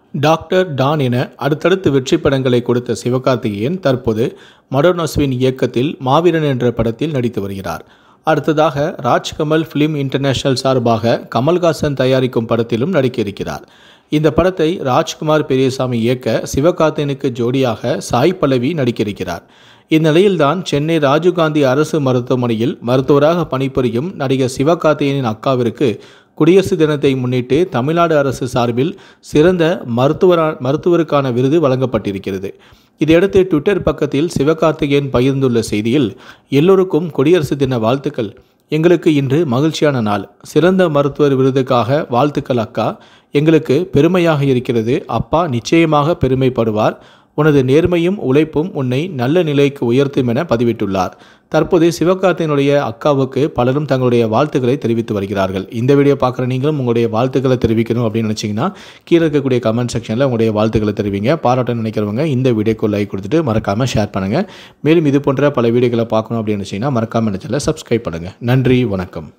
doctor Don என அடுத்தடுத்து வெற்றி படங்களை கொடுத்த சிவகார்த்திகேயன் தற்போது மடோன் அஸ்வின் இயக்கத்தில் மாவீரன் என்ற படத்தில் நடித்து வருகிறார் அடுத்ததாக ராஜ்கமல் ஃபிலிம் இன்டர்நேஷனல் சார்பாக கமல்ஹாசன் தயாரிக்கும் படத்திலும் நடிக்க இருக்கிறார் இந்த படத்தை ராஜ்குமார் பெரியசாமி இயக்க சிவகார்த்தினுக்கு ஜோடியாக சாய் பல்லவி நடிக்க இருக்கிறார் இந்நிலையில்தான் சென்னை ராஜீவ்காந்தி அரசு மருத்துவமனையில் மருத்துவராக பணிபுரியும் நடிகர் சிவகார்த்திகேயனின் அக்காவிற்கு குடியரசு தினத்தை முன்னிட்டு தமிழ்நாடு அரசு சார்பில் சிறந்த மருத்துவரா மருத்துவருக்கான விருது வழங்கப்பட்டிருக்கிறது இதையடுத்து ட்விட்டர் பக்கத்தில் சிவகார்த்திகேயன் பகிர்ந்துள்ள செய்தியில் எல்லோருக்கும் குடியரசு தின வாழ்த்துக்கள் எங்களுக்கு இன்று மகிழ்ச்சியான நாள் சிறந்த மருத்துவர் விருதுக்காக வாழ்த்துக்கள் அக்கா எங்களுக்கு பெருமையாக இருக்கிறது அப்பா நிச்சயமாக பெருமைப்படுவார் உனது நேர்மையும் உழைப்பும் உன்னை நல்ல நிலைக்கு உயர்த்தும் என பதிவிட்டுள்ளார் தற்போது சிவகார்த்தினுடைய அக்காவுக்கு பலரும் தங்களுடைய வாழ்த்துக்களை தெரிவித்து வருகிறார்கள் இந்த வீடியோ பார்க்குற நீங்களும் உங்களுடைய வாழ்த்துக்களை தெரிவிக்கணும் அப்படின்னு நினச்சிங்கன்னா கீழே இருக்கக்கூடிய கமெண்ட் செக்ஷனில் உங்களுடைய வாழ்த்துக்களை தெரிவிங்க பாராட்ட நினைக்கிறவங்க இந்த வீடியோக்கு லைக் கொடுத்துட்டு மறக்காமல் ஷேர் பண்ணுங்கள் மேலும் இது போன்ற பல வீடியோக்களை பார்க்கணும் அப்படின்னு நினச்சிங்கன்னா மறக்காமல் நினச்சல சப்ஸ்கிரைப் பண்ணுங்கள் நன்றி வணக்கம்